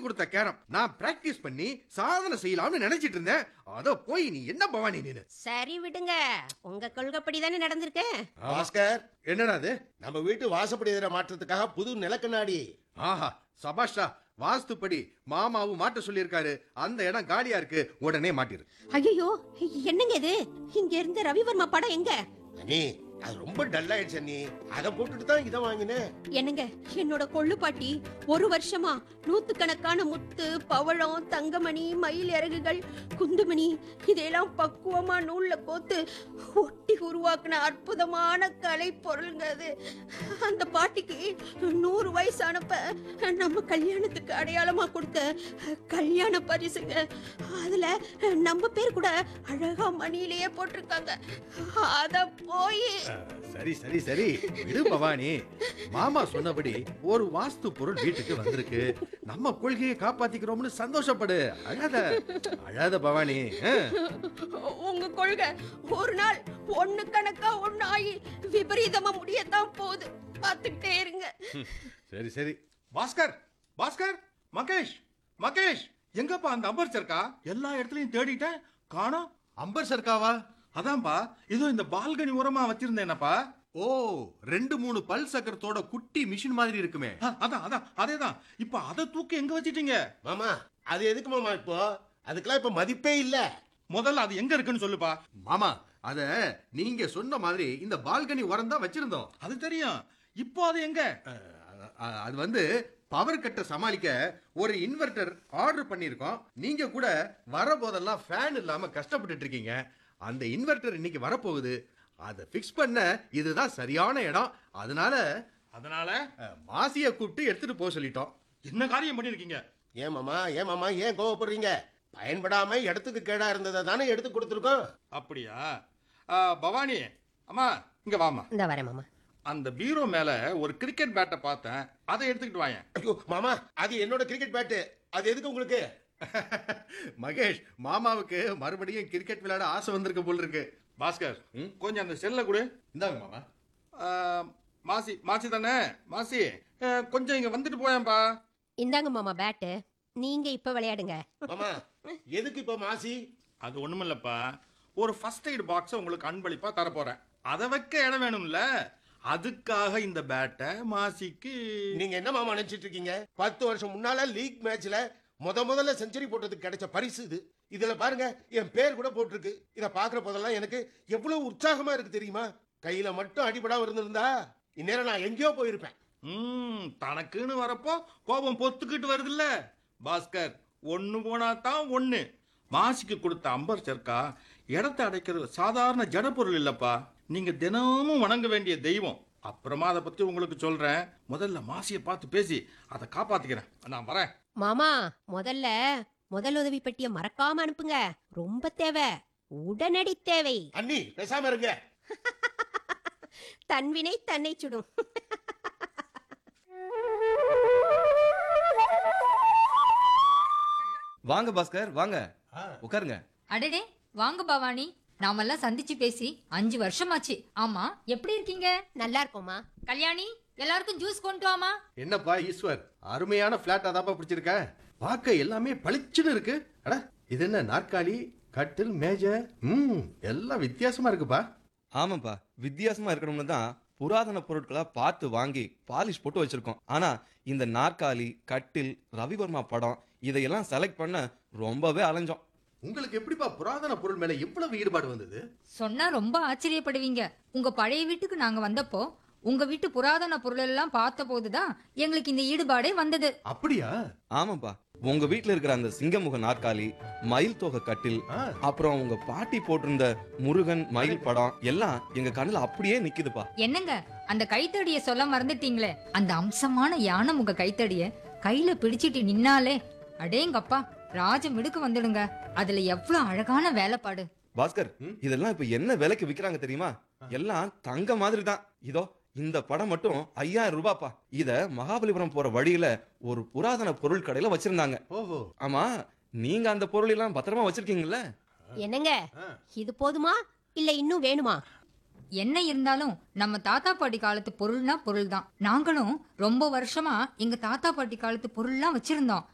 கொடுத்த கேரம் நான் பிராக்டிஸ் பண்ணி சாதனை செய்யலாம்னு நினைச்சிட்டு இருந்தேன் அத போய் நீ என்ன பவானி நீனு சரி விடுங்க உங்க கொள்கைப்படி தானே நடந்திருக்கு பாஸ்கர் என்னடா அது நம்ம வீட்டு வாசப்படி எதிர மாற்றத்துக்காக புது நிலக்கண்ணாடி ஆஹா சபாஷா வாஸ்துப்படி மாமாவும் மாட்ட சொல்லியிருக்காரு அந்த இடம் காலியா இருக்கு உடனே மாட்டிரு ஐயோ என்னங்க இது இங்க இருந்த ரவிவர்மா படம் எங்க அண்ணி அது ரொம்ப டல் ஆயிடுச்சு அண்ணி அதை போட்டுட்டு தான் இதை வாங்கினேன் என்னங்க என்னோட கொள்ளு பாட்டி ஒரு வருஷமா நூத்துக்கணக்கான முத்து பவழம் தங்கமணி மயில் இறகுகள் குந்துமணி இதெல்லாம் பக்குவமா நூல்ல கோத்து ஒட்டி உருவாக்குன அற்புதமான கலை பொருளுங்க அது அந்த பாட்டிக்கு நூறு வயசானப்ப நம்ம கல்யாணத்துக்கு அடையாளமா கொடுத்த கல்யாண பரிசுங்க அதுல நம்ம பேர் கூட அழகா மணியிலேயே போட்டிருக்காங்க அத போய் சரி சரி சரி விடு பவானி மாமா சொன்னபடி ஒரு வாஸ்து பொருள் வீட்டுக்கு வந்திருக்கு நம்ம கொள்கையை காப்பாத்திக்கிறோம்னு சந்தோஷப்படு அழாத அழாத பவானி ஆ. உங்க கொள்கை ஒரு நாள் ஒண்ணு கணக்கா ஒண்ணு ஆகி விபரீதமா முடியத்தான் போகுது பார்த்துக்கிட்டே இருங்க சரி சரி பாஸ்கர் பாஸ்கர் மகேஷ் மகேஷ் எங்கப்பா அந்த அம்பர் சர்க்கா எல்லா இடத்துலயும் தேடிட்டேன் காணோம் அம்பர் சர்க்காவா அதான்பா இதோ இந்த பால்கனி உரமா வச்சிருந்தேனப்பா ஓ ரெண்டு மூணு பல் சக்கரத்தோட குட்டி மிஷின் மாதிரி இருக்குமே ஆ, அதான் அதான் அதேதான் இப்ப அதை தூக்கி எங்க வச்சிட்டீங்க மாமா அது எதுக்கு மாமா இப்போ அதுக்கெல்லாம் இப்ப மதிப்பே இல்ல முதல்ல அது எங்க இருக்குன்னு சொல்லுப்பா மாமா அத நீங்க சொன்ன மாதிரி இந்த பால்கனி உரம் தான் வச்சிருந்தோம் அது தெரியும் இப்போ அது எங்க அ- அ- அது வந்து பவர் கட்டை சமாளிக்க ஒரு இன்வெர்டர் ஆர்டர் பண்ணியிருக்கோம் நீங்க கூட வரபோதெல்லாம் ஃபேன் இல்லாம கஷ்டப்பட்டுட்டு இருக்கீங்க அந்த இன்வெர்டர் இன்னைக்கு வரப்போகுது அதை ஃபிக்ஸ் பண்ண இதுதான் சரியான இடம் அதனால அதனால அ, மாசியை கூப்பிட்டு எடுத்துட்டு போக சொல்லிட்டோம் என்ன காரியம் பண்ணிருக்கீங்க ஏன் மாமா ஏன் மாமா ஏன் கோவப்படுறீங்க பயன்படாம இடத்துக்கு கேடா இருந்ததை தானே எடுத்து கொடுத்துருக்கோம் அப்படியா ஆ, பவானி அம்மா இங்க வாமா இந்த வரேன் மாமா அந்த பீரோ மேல ஒரு கிரிக்கெட் பேட்டை பார்த்தேன் அதை எடுத்துக்கிட்டு வாயேன் ஐயோ மாமா அது என்னோட கிரிக்கெட் பேட்டு அது எதுக்கு உங்களுக்கு மகேஷ் மாமாவுக்கு மறுபடியும் கிரிக்கெட் விளையாட ஆசை வந்திருக்க போல் இருக்கு பாஸ்கர் ம்? கொஞ்சம் அந்த செல்லை கொடு இந்தாங்க மாமா ஆ, மாசி மாசி தானே மாசி ஆ, கொஞ்சம் இங்க வந்துட்டு போயேன்பா இந்தாங்க மாமா பேட்டு நீங்க இப்ப விளையாடுங்க மாமா எதுக்கு இப்ப மாசி அது ஒண்ணுமில்லப்பா ஒரு ஃபர்ஸ்ட் எய்ட் பாக்ஸை உங்களுக்கு அன்பளிப்பா தரப்போறேன் அதை வைக்க இடம் வேணும்ல அதுக்காக இந்த பேட்டை மாசிக்கு நீங்க என்ன மாமா நினைச்சிட்டு இருக்கீங்க பத்து வருஷம் முன்னால லீக் மேட்ச்ல முத முதல்ல செஞ்சுரி போட்டதுக்கு கிடைச்ச பரிசு இது இதுல பாருங்க என் பேர் கூட போட்டிருக்கு இத பாக்குற போதெல்லாம் எனக்கு எவ்வளவு உற்சாகமா இருக்கு தெரியுமா கையில மட்டும் அடிபடாம இருந்திருந்தா இந்நேரம் நான் எங்கேயோ போயிருப்பேன் ம் தனக்குன்னு வரப்போ கோபம் பொத்துக்கிட்டு வருதுல்ல பாஸ்கர் ஒண்ணு போனா தான் ஒண்ணு மாசிக்கு கொடுத்த அம்பர் சர்க்கா இடத்தை அடைக்கிறது சாதாரண ஜட பொருள் இல்லப்பா நீங்க தினமும் வணங்க வேண்டிய தெய்வம் அப்புறமா அதை பத்தி உங்களுக்கு சொல்றேன் முதல்ல மாசியை பார்த்து பேசி அதை காப்பாத்திக்கிறேன் நான் வரேன் மாமா முதல்ல முதல் உதவி பெட்டிய மறக்காம அனுப்புங்க ரொம்ப தேவை உடனடி தேவை அண்ணி பேசாம இருங்க தன்வினை தன்னை சுடும் வாங்க பாஸ்கர் வாங்க உட்காருங்க அடடே வாங்க பவானி நாமெல்லாம் சந்திச்சு பேசி அஞ்சு வருஷமாச்சு ஆமா எப்படி இருக்கீங்க நல்லா இருக்கோமா கல்யாணி எல்லாருக்கும் ஜூஸ் கொண்டு வாமா என்னப்பா ஈஸ்வர் அருமையான பிளாட் அதாப்பா பிடிச்சிருக்க பார்க்க எல்லாமே பளிச்சுன்னு இருக்கு அட இது என்ன நாற்காலி கட்டில் மேஜை ம் எல்லாம் வித்தியாசமா இருக்குப்பா ஆமாப்பா வித்தியாசமா இருக்கணும்னு தான் புராதன பொருட்களா பார்த்து வாங்கி பாலிஷ் போட்டு வச்சிருக்கோம் ஆனா இந்த நாற்காலி கட்டில் ரவிவர்மா படம் இதையெல்லாம் செலக்ட் பண்ண ரொம்பவே அலைஞ்சோம் உங்களுக்கு எப்படிப்பா புராதன பொருள் மேல இவ்வளவு ஈடுபாடு வந்தது சொன்னா ரொம்ப ஆச்சரியப்படுவீங்க உங்க பழைய வீட்டுக்கு நாங்க வந்தப்போ உங்க வீட்டு புராதன பொருள் எல்லாம் பார்த்த போதுதான் எங்களுக்கு இந்த ஈடுபாடே வந்தது அப்படியா ஆமாப்பா உங்க வீட்ல இருக்கிற அந்த சிங்கமுக நாற்காலி மயில் தொகை கட்டில் ஆ, அப்புறம் உங்க பாட்டி போட்டிருந்த முருகன் மயில் படம் எல்லாம் எங்க கண்ணுல அப்படியே நிக்குதுப்பா என்னங்க அந்த கைத்தடிய சொல்ல மறந்துட்டீங்களே அந்த அம்சமான யானை முக கைத்தடிய கையில பிடிச்சிட்டு நின்னாலே அடேங்கப்பா ராஜ மிடுக்கு வந்துடுங்க அதுல எவ்வளவு அழகான வேலைப்பாடு பாஸ்கர் ம்? இதெல்லாம் இப்ப என்ன விலைக்கு விக்கிறாங்க தெரியுமா எல்லாம் தங்க மாதிரி தான் இதோ இந்த படம் மட்டும் ஐயாயிரம் ரூபாப்பா இத மகாபலிபுரம் போற வழியில ஒரு புராதன பொருள் கடையில வச்சிருந்தாங்க ஓஹோ ஆமா நீங்க அந்த பொருள் எல்லாம் பத்திரமா வச்சிருக்கீங்கல்ல என்னங்க ஆ. இது போதுமா இல்ல இன்னும் வேணுமா என்ன இருந்தாலும் நம்ம தாத்தா பாட்டி காலத்து பொருள்னா பொருள் தான் நாங்களும் ரொம்ப வருஷமா எங்க தாத்தா பாட்டி காலத்து பொருள்லாம் வச்சிருந்தோம்